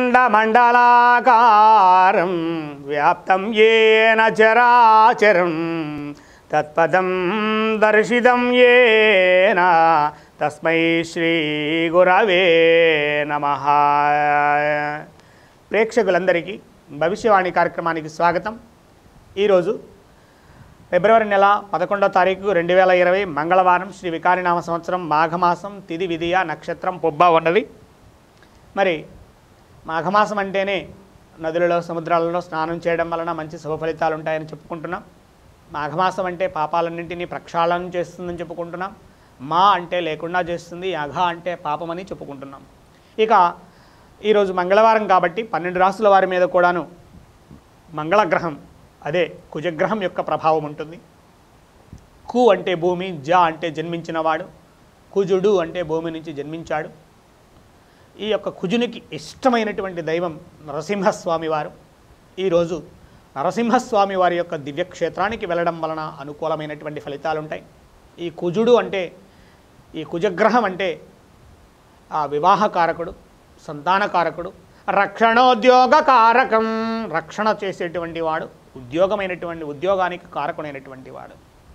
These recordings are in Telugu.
అఖండమండలాకారం వ్యాప్తం ఏన చరాచరం తత్పదం దర్శితం ఏన తస్మై శ్రీ గురవే నమ ప్రేక్షకులందరికీ భవిష్యవాణి కార్యక్రమానికి స్వాగతం ఈరోజు ఫిబ్రవరి నెల పదకొండో తారీఖు రెండు వేల ఇరవై మంగళవారం శ్రీ వికారినామ సంవత్సరం మాఘమాసం తిది విధియ నక్షత్రం పొబ్బ ఉన్నది మరి మాఘమాసం అంటేనే నదులలో సముద్రాలలో స్నానం చేయడం వలన మంచి శుభ ఫలితాలు ఉంటాయని చెప్పుకుంటున్నాం మాఘమాసం అంటే పాపాలన్నింటినీ ప్రక్షాళన చేస్తుందని చెప్పుకుంటున్నాం మా అంటే లేకుండా చేస్తుంది అఘ అంటే పాపమని చెప్పుకుంటున్నాం ఇక ఈరోజు మంగళవారం కాబట్టి పన్నెండు రాసుల వారి మీద కూడాను మంగళగ్రహం అదే కుజగ్రహం యొక్క ప్రభావం ఉంటుంది కు అంటే భూమి జ అంటే జన్మించినవాడు కుజుడు అంటే భూమి నుంచి జన్మించాడు ఈ యొక్క కుజునికి ఇష్టమైనటువంటి దైవం నరసింహస్వామి వారు ఈరోజు నరసింహస్వామి వారి యొక్క దివ్యక్షేత్రానికి వెళ్ళడం వలన అనుకూలమైనటువంటి ఫలితాలు ఉంటాయి ఈ కుజుడు అంటే ఈ కుజగ్రహం అంటే ఆ వివాహకారకుడు సంతానకారకుడు రక్షణోద్యోగ కారకం రక్షణ చేసేటువంటి వాడు ఉద్యోగమైనటువంటి ఉద్యోగానికి కారకుడైనటువంటి వాడు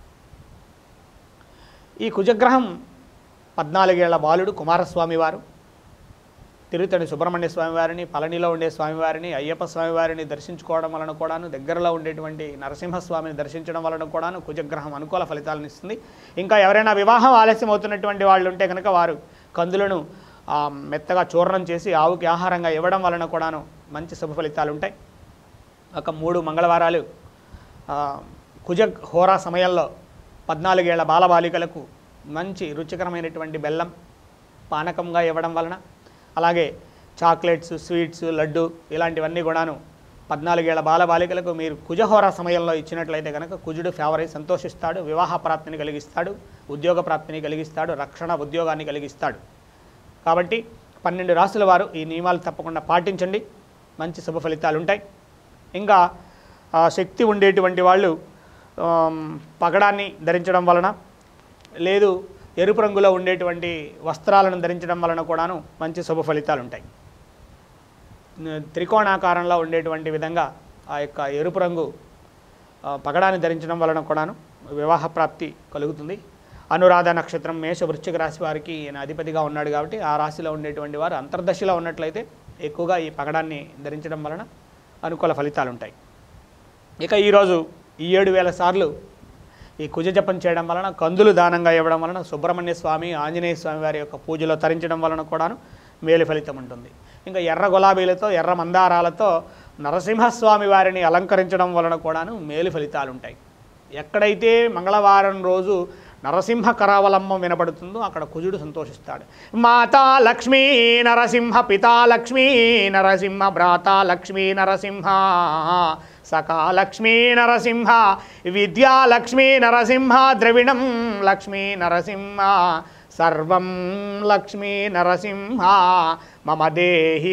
ఈ కుజగ్రహం పద్నాలుగేళ్ల బాలుడు కుమారస్వామి వారు తిరుతడి సుబ్రహ్మణ్య స్వామివారిని పళనిలో ఉండే స్వామివారిని అయ్యప్ప స్వామివారిని దర్శించుకోవడం వలన కూడాను దగ్గరలో ఉండేటువంటి నరసింహస్వామిని దర్శించడం వలన కూడాను కుజగ్రహం అనుకూల ఫలితాలను ఇస్తుంది ఇంకా ఎవరైనా వివాహం ఆలస్యం అవుతున్నటువంటి వాళ్ళు ఉంటే కనుక వారు కందులను ఆ, మెత్తగా చూర్ణం చేసి ఆవుకి ఆహారంగా ఇవ్వడం వలన కూడాను మంచి శుభ ఫలితాలు ఉంటాయి ఒక మూడు మంగళవారాలు ఆ, కుజ హోరా సమయంలో పద్నాలుగేళ్ల బాలబాలికలకు మంచి రుచికరమైనటువంటి బెల్లం పానకంగా ఇవ్వడం వలన అలాగే చాక్లెట్స్ స్వీట్స్ లడ్డు ఇలాంటివన్నీ కూడాను పద్నాలుగేళ్ల బాలబాలికలకు మీరు కుజహోరా సమయంలో ఇచ్చినట్లయితే కనుక కుజుడు ఫేవర్ అయి సంతోషిస్తాడు వివాహ ప్రాప్తిని కలిగిస్తాడు ఉద్యోగ ప్రాప్తిని కలిగిస్తాడు రక్షణ ఉద్యోగాన్ని కలిగిస్తాడు కాబట్టి పన్నెండు రాసుల వారు ఈ నియమాలు తప్పకుండా పాటించండి మంచి శుభ ఫలితాలు ఉంటాయి ఇంకా ఆ, శక్తి ఉండేటువంటి వాళ్ళు ఆమ్, పగడాన్ని ధరించడం వలన లేదు ఎరుపు రంగులో ఉండేటువంటి వస్త్రాలను ధరించడం వలన కూడాను మంచి శుభ ఫలితాలు ఉంటాయి న- త్రికోణాకారంలో ఉండేటువంటి విధంగా ఆ యొక్క ఎరుపు రంగు ఆ, పగడాన్ని ధరించడం వలన కూడాను వివాహ ప్రాప్తి కలుగుతుంది అనురాధ నక్షత్రం మేష వృశ్చిక రాశి వారికి ఈయన అధిపతిగా ఉన్నాడు కాబట్టి ఆ రాశిలో ఉండేటువంటి వారు అంతర్దశలో ఉన్నట్లయితే ఎక్కువగా ఈ పగడాన్ని ధరించడం వలన అనుకూల ఫలితాలు ఉంటాయి ఇక ఈరోజు ఈ ఏడు వేల సార్లు ఈ కుజ జపం చేయడం వలన కందులు దానంగా ఇవ్వడం వలన సుబ్రహ్మణ్య స్వామి ఆంజనేయ స్వామి వారి యొక్క పూజలో తరించడం వలన కూడాను మేలు ఫలితం ఉంటుంది ఇంకా ఎర్ర గులాబీలతో ఎర్ర మందారాలతో నరసింహస్వామి వారిని అలంకరించడం వలన కూడాను మేలు ఫలితాలు ఉంటాయి ఎక్కడైతే మంగళవారం రోజు నరసింహ కరావలంబం వినపడుతుందో అక్కడ కుజుడు సంతోషిస్తాడు మాతా లక్ష్మీ నరసింహ పితా లక్ష్మీ నరసింహ భ్రాత లక్ష్మీ నరసింహ సఖా లక్ష్మీ నరసింహ విద్యా లక్ష్మీ నరసింహ ద్రవిణం లక్ష్మీ నరసింహ సర్వం లక్ష్మీ నరసింహ మమ దేహి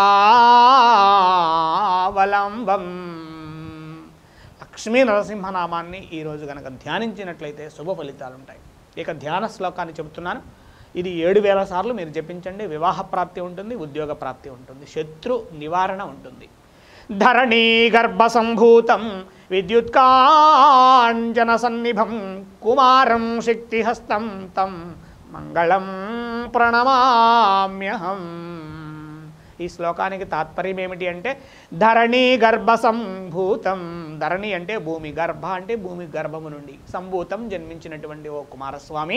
కరావలంబం లక్ష్మీ నరసింహనామాన్ని ఈరోజు కనుక ధ్యానించినట్లయితే శుభ ఫలితాలు ఉంటాయి ఇక ధ్యాన శ్లోకాన్ని చెబుతున్నాను ఇది ఏడు వేల సార్లు మీరు జపించండి వివాహ ప్రాప్తి ఉంటుంది ఉద్యోగ ప్రాప్తి ఉంటుంది శత్రు నివారణ ఉంటుంది ధరణీ గర్భ సంభూతం విద్యుత్కాంజన సన్నిభం కుమారం శక్తిహస్తం తం మంగళం ప్రణమామ్యహం ఈ శ్లోకానికి తాత్పర్యం ఏమిటి అంటే ధరణి గర్భ సంభూతం ధరణి అంటే భూమి గర్భ అంటే భూమి గర్భము నుండి సంభూతం జన్మించినటువంటి ఓ కుమారస్వామి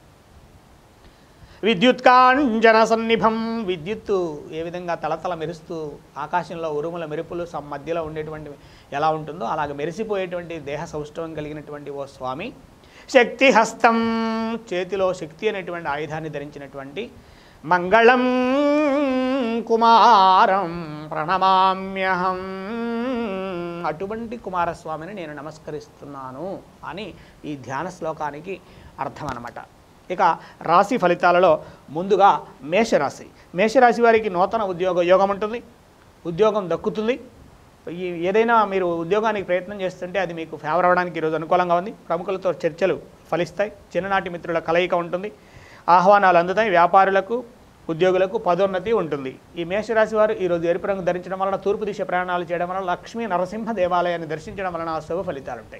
విద్యుత్కాంజన సన్నిభం విద్యుత్తు ఏ విధంగా తలతల మెరుస్తూ ఆకాశంలో ఉరుముల మెరుపులు సమ్ మధ్యలో ఉండేటువంటి ఎలా ఉంటుందో అలాగ మెరిసిపోయేటువంటి దేహ సౌష్ఠవం కలిగినటువంటి ఓ స్వామి శక్తి హస్తం చేతిలో శక్తి అనేటువంటి ఆయుధాన్ని ధరించినటువంటి మంగళం కుమారం ప్రణమామ్యహం అటువంటి కుమారస్వామిని నేను నమస్కరిస్తున్నాను అని ఈ ధ్యాన శ్లోకానికి అర్థం అన్నమాట ఇక రాశి ఫలితాలలో ముందుగా మేషరాశి మేషరాశి వారికి నూతన ఉద్యోగ యోగం ఉంటుంది ఉద్యోగం దక్కుతుంది ఈ ఏదైనా మీరు ఉద్యోగానికి ప్రయత్నం చేస్తుంటే అది మీకు ఫేవర్ అవ్వడానికి ఈరోజు అనుకూలంగా ఉంది ప్రముఖులతో చర్చలు ఫలిస్తాయి చిన్ననాటి మిత్రుల కలయిక ఉంటుంది ఆహ్వానాలు అందుతాయి వ్యాపారులకు ఉద్యోగులకు పదోన్నతి ఉంటుంది ఈ మేషరాశి వారు ఈరోజు ఎరుపు రంగు ధరించడం వలన తూర్పు దిశ ప్రయాణాలు చేయడం వలన లక్ష్మీ నరసింహ దేవాలయాన్ని దర్శించడం వలన శుభ ఫలితాలు ఉంటాయి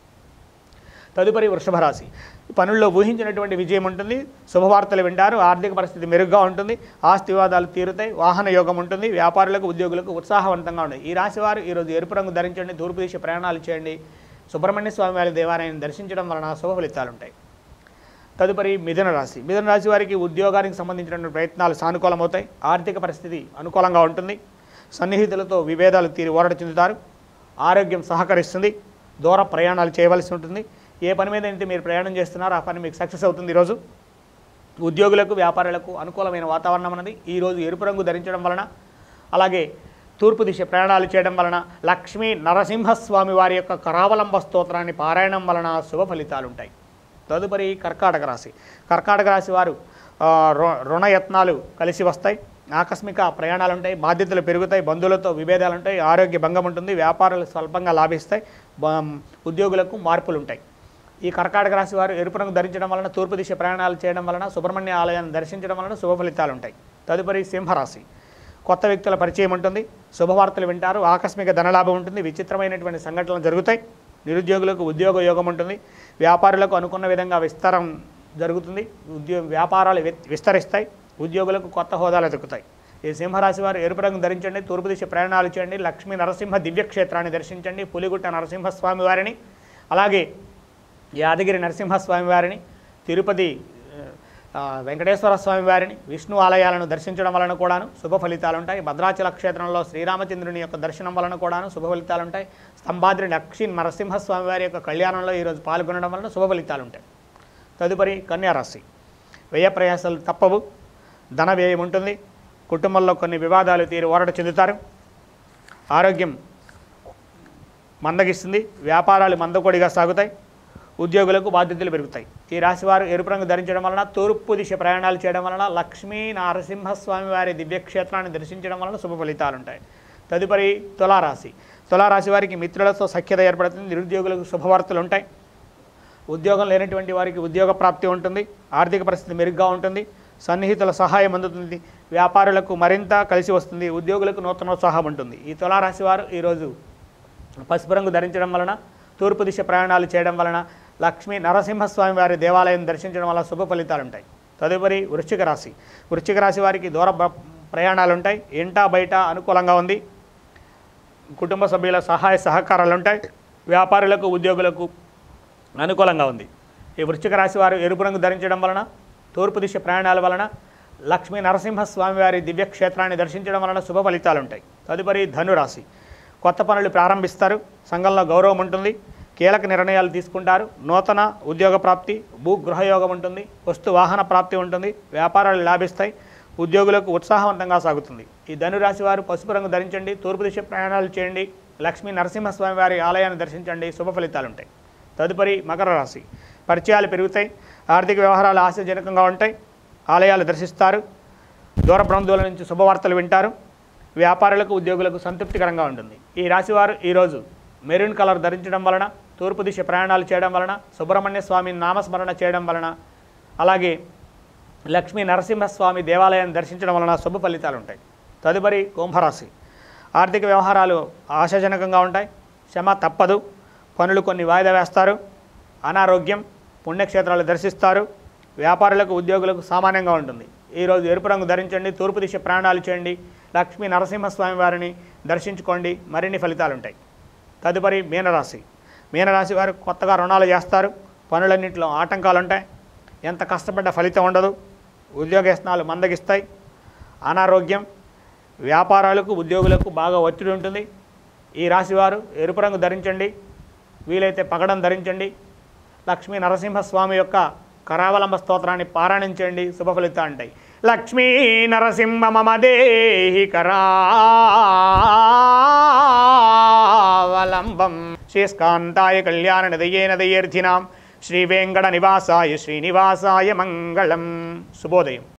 తదుపరి వృషభ రాశి పనుల్లో ఊహించినటువంటి విజయం ఉంటుంది శుభవార్తలు వింటారు ఆర్థిక పరిస్థితి మెరుగ్గా ఉంటుంది ఆస్తి వివాదాలు తీరుతాయి వాహన యోగం ఉంటుంది వ్యాపారులకు ఉద్యోగులకు ఉత్సాహవంతంగా ఉంటుంది ఈ రాశి వారు ఈరోజు ఎరుపు రంగు ధరించండి తూర్పు దిశ ప్రయాణాలు చేయండి సుబ్రహ్మణ్య స్వామి వారి దేవాలయాన్ని దర్శించడం వలన శుభ ఫలితాలు ఉంటాయి తదుపరి మిథున రాశి మిథున రాశి వారికి ఉద్యోగానికి సంబంధించినటువంటి ప్రయత్నాలు సానుకూలమవుతాయి ఆర్థిక పరిస్థితి అనుకూలంగా ఉంటుంది సన్నిహితులతో విభేదాలు తీరి ఓరడ చెందుతారు ఆరోగ్యం సహకరిస్తుంది దూర ప్రయాణాలు చేయవలసి ఉంటుంది ఏ పని మీద అయితే మీరు ప్రయాణం చేస్తున్నారో ఆ పని మీకు సక్సెస్ అవుతుంది ఈరోజు ఉద్యోగులకు వ్యాపారులకు అనుకూలమైన వాతావరణం అన్నది ఈరోజు ఎరుపు రంగు ధరించడం వలన అలాగే తూర్పు దిశ ప్రయాణాలు చేయడం వలన లక్ష్మీ నరసింహస్వామి వారి యొక్క కరావలంబ స్తోత్రాన్ని పారాయణం వలన శుభ ఫలితాలు ఉంటాయి తదుపరి కర్కాటక రాశి కర్కాటక రాశి వారు ఆ, రు- రుణయత్నాలు కలిసి వస్తాయి ఆకస్మిక ప్రయాణాలు ఉంటాయి బాధ్యతలు పెరుగుతాయి బంధువులతో విభేదాలు ఉంటాయి ఆరోగ్య భంగం ఉంటుంది వ్యాపారాలు స్వల్పంగా లాభిస్తాయి బ- ఉద్యోగులకు మార్పులు ఉంటాయి ఈ కర్కాటక రాశి వారు ఎరుపు రంగు ధరించడం వలన తూర్పు దిశ ప్రయాణాలు చేయడం వలన సుబ్రహ్మణ్య ఆలయాన్ని దర్శించడం వలన శుభ ఫలితాలు ఉంటాయి తదుపరి సింహరాశి కొత్త వ్యక్తుల పరిచయం ఉంటుంది శుభవార్తలు వింటారు ఆకస్మిక ధనలాభం ఉంటుంది విచిత్రమైనటువంటి సంఘటనలు జరుగుతాయి నిరుద్యోగులకు ఉద్యోగ యోగం ఉంటుంది వ్యాపారులకు అనుకున్న విధంగా విస్తరం జరుగుతుంది ఉద్యోగ వ్యాపారాలు వి- విస్తరిస్తాయి ఉద్యోగులకు కొత్త హోదాలు ఎదుగుతాయి ఈ సింహరాశి వారు ఎరుపు రంగు ధరించండి తూర్పు దిశ ప్రయాణాలు చేయండి లక్ష్మీ నరసింహ దివ్యక్షేత్రాన్ని దర్శించండి పులిగుట్ట నరసింహస్వామి వారిని అలాగే యాదగిరి నరసింహస్వామి వారిని తిరుపతి ఆ, వెంకటేశ్వర స్వామి వారిని విష్ణు ఆలయాలను దర్శించడం వలన కూడాను శుభ ఫలితాలు ఉంటాయి భద్రాచల క్షేత్రంలో శ్రీరామచంద్రుని యొక్క దర్శనం వలన కూడాను శుభ ఫలితాలు ఉంటాయి స్తంభాద్రి లక్ష్మీ నరసింహస్వామి వారి యొక్క కళ్యాణంలో ఈరోజు పాల్గొనడం వలన శుభ ఫలితాలు ఉంటాయి తదుపరి కన్యారాశి వ్యయ ప్రయాసాలు తప్పవు ధన వ్యయం ఉంటుంది కుటుంబంలో కొన్ని వివాదాలు తీరి ఓరట చెందుతారు ఆరోగ్యం మందగిస్తుంది వ్యాపారాలు మందకొడిగా సాగుతాయి ఉద్యోగులకు బాధ్యతలు పెరుగుతాయి ఈ రాశివారు ఎరుపు రంగు ధరించడం వలన తూర్పు దిశ ప్రయాణాలు చేయడం వలన లక్ష్మీ నరసింహస్వామి వారి దివ్యక్షేత్రాన్ని దర్శించడం వలన శుభ ఫలితాలు ఉంటాయి తదుపరి తులారాశి తులారాశి వారికి మిత్రులతో సఖ్యత ఏర్పడుతుంది నిరుద్యోగులకు శుభవార్తలు ఉంటాయి ఉద్యోగం లేనటువంటి వారికి ఉద్యోగ ప్రాప్తి ఉంటుంది ఆర్థిక పరిస్థితి మెరుగ్గా ఉంటుంది సన్నిహితుల సహాయం అందుతుంది వ్యాపారులకు మరింత కలిసి వస్తుంది ఉద్యోగులకు నూతనోత్సాహం ఉంటుంది ఈ తులారాశి వారు ఈరోజు పసుపు రంగు ధరించడం వలన తూర్పు దిశ ప్రయాణాలు చేయడం వలన లక్ష్మీ నరసింహస్వామి వారి దేవాలయం దర్శించడం వలన శుభ ఫలితాలు ఉంటాయి తదుపరి వృశ్చిక రాశి వృశ్చిక రాశి వారికి దూర బ- ప్రయాణాలు ఉంటాయి ఇంటా బయట అనుకూలంగా ఉంది కుటుంబ సభ్యుల సహాయ సహకారాలు ఉంటాయి వ్యాపారులకు ఉద్యోగులకు అనుకూలంగా ఉంది ఈ వృశ్చిక రాశి వారు ఎరుపు రంగు ధరించడం వలన తూర్పు దిశ ప్రయాణాల వలన లక్ష్మీ నరసింహస్వామి వారి దివ్యక్షేత్రాన్ని దర్శించడం వలన శుభ ఫలితాలు ఉంటాయి తదుపరి ధనురాశి కొత్త పనులు ప్రారంభిస్తారు సంఘంలో గౌరవం ఉంటుంది కీలక నిర్ణయాలు తీసుకుంటారు నూతన ఉద్యోగ ప్రాప్తి భూ గృహయోగం ఉంటుంది వస్తు వాహన ప్రాప్తి ఉంటుంది వ్యాపారాలు లాభిస్తాయి ఉద్యోగులకు ఉత్సాహవంతంగా సాగుతుంది ఈ ధనురాశి వారు పసుపు రంగు ధరించండి తూర్పు దిశ ప్రయాణాలు చేయండి లక్ష్మీ నరసింహస్వామి వారి ఆలయాన్ని దర్శించండి శుభ ఫలితాలు ఉంటాయి తదుపరి మకర రాశి పరిచయాలు పెరుగుతాయి ఆర్థిక వ్యవహారాలు ఆశాజనకంగా ఉంటాయి ఆలయాలు దర్శిస్తారు దూర బంధువుల నుంచి శుభవార్తలు వింటారు వ్యాపారులకు ఉద్యోగులకు సంతృప్తికరంగా ఉంటుంది ఈ రాశివారు ఈరోజు మెరూన్ కలర్ ధరించడం వలన తూర్పు దిశ ప్రయాణాలు చేయడం వలన సుబ్రహ్మణ్య స్వామి నామస్మరణ చేయడం వలన అలాగే లక్ష్మీ నరసింహస్వామి దేవాలయాన్ని దర్శించడం వలన శుభ ఫలితాలు ఉంటాయి తదుపరి కుంభరాశి ఆర్థిక వ్యవహారాలు ఆశాజనకంగా ఉంటాయి శ్రమ తప్పదు పనులు కొన్ని వాయిదా వేస్తారు అనారోగ్యం పుణ్యక్షేత్రాలు దర్శిస్తారు వ్యాపారులకు ఉద్యోగులకు సామాన్యంగా ఉంటుంది ఈరోజు ఎరుపు రంగు ధరించండి తూర్పు దిశ ప్రయాణాలు చేయండి లక్ష్మీ నరసింహస్వామి వారిని దర్శించుకోండి మరిన్ని ఫలితాలు ఉంటాయి తదుపరి మీనరాశి మీనరాశి వారు కొత్తగా రుణాలు చేస్తారు పనులన్నింటిలో ఆటంకాలు ఉంటాయి ఎంత కష్టపడ్డ ఫలితం ఉండదు ఉద్యోగస్థానాలు మందగిస్తాయి అనారోగ్యం వ్యాపారాలకు ఉద్యోగులకు బాగా ఒత్తిడి ఉంటుంది ఈ రాశివారు ఎరుపు రంగు ధరించండి వీలైతే పగడం ధరించండి లక్ష్మీ నరసింహస్వామి యొక్క కరావలంబ స్తోత్రాన్ని పారాయణించండి శుభ ఫలితాలు ఉంటాయి లక్ష్మీ నరసింహ మమ దేహి కరావలంబం శ్రీస్కాంతాయ కళ్యాణ నదయేన దయేర్థినాం శ్రీ వెంకట నివాసాయ శ్రీనివాసాయ మంగళం శుభోదయం